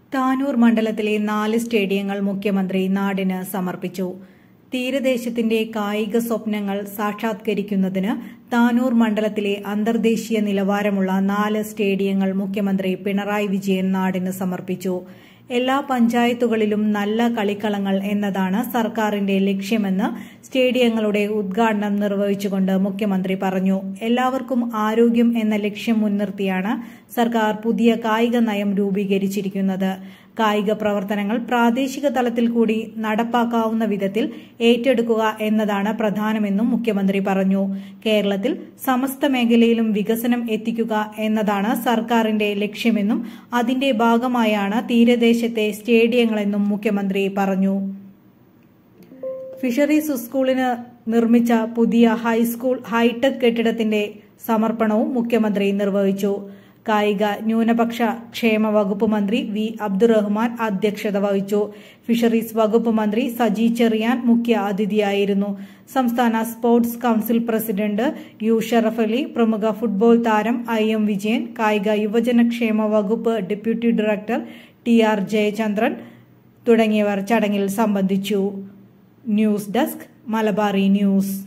താനൂർ മണ്ഡലത്തിലെ നാല് സ്റ്റേഡിയങ്ങൾ മുഖ്യമന്ത്രി നാടിന് സമർപ്പിച്ചു തീരദേശത്തിന്റെ കായിക സ്വപ്നങ്ങൾ സാക്ഷാത്കരിക്കുന്നതിന് താനൂർ മണ്ഡലത്തിലെ അന്തർദേശീയ നിലവാരമുള്ള നാല് സ്റ്റേഡിയങ്ങൾ മുഖ്യമന്ത്രി പിണറായി വിജയൻ നാടിന് സമർപ്പിച്ചു എല്ലാ പഞ്ചായത്തുകളിലും നല്ല കളിക്കളങ്ങൾ എന്നതാണ് സർക്കാരിന്റെ ലക്ഷ്യമെന്ന് സ്റ്റേഡിയങ്ങളുടെ ഉദ്ഘാടനം നിർവഹിച്ചുകൊണ്ട് മുഖ്യമന്ത്രി പറഞ്ഞു എല്ലാവർക്കും ആരോഗ്യം എന്ന ലക്ഷ്യം മുൻനിർത്തിയാണ് സർക്കാർ പുതിയ കായിക നയം രൂപീകരിച്ചിരിക്കുന്നത് കായിക പ്രവർത്തനങ്ങൾ പ്രാദേശിക തലത്തിൽ കൂടി നടപ്പാക്കാവുന്ന വിധത്തിൽ ഏറ്റെടുക്കുക എന്നതാണ് പ്രധാനമെന്നും മുഖ്യമന്ത്രി പറഞ്ഞു കേരളത്തിൽ സമസ്ത മേഖലയിലും വികസനം എത്തിക്കുക എന്നതാണ് സർക്കാരിന്റെ ലക്ഷ്യമെന്നും അതിന്റെ ഭാഗമായാണ് തീരദേശത്തെ സ്റ്റേഡിയങ്ങളെന്നും മുഖ്യമന്ത്രി പറഞ്ഞു ഫിഷറീസ് സ്കൂളിന് നിർമ്മിച്ച പുതിയ ഹൈസ്കൂൾ ഹൈടെക് കെട്ടിടത്തിന്റെ സമർപ്പണവും മുഖ്യമന്ത്രി നിർവഹിച്ചു കായിക ന്യൂനപക്ഷ ക്ഷേമ വകുപ്പ് മന്ത്രി വി അബ്ദുറഹ്മാൻ അധ്യക്ഷത വഹിച്ചു ഫിഷറീസ് വകുപ്പ് മന്ത്രി സജി ചെറിയാൻ മുഖ്യ അതിഥിയായിരുന്നു സംസ്ഥാന sports council president U Sharaf Ali പ്രമുഖ ഫുട്ബോൾ താരം ഐ എം വിജയൻ കായിക യുവജനക്ഷേമ വകുപ്പ് deputy director T R Jayachandran തുടങ്ങിയവർ ചടങ്ങിൽ സംബന്ധിച്ചു ന്യൂസ് ഡെസ്ക് മലബാറി ന്യൂസ്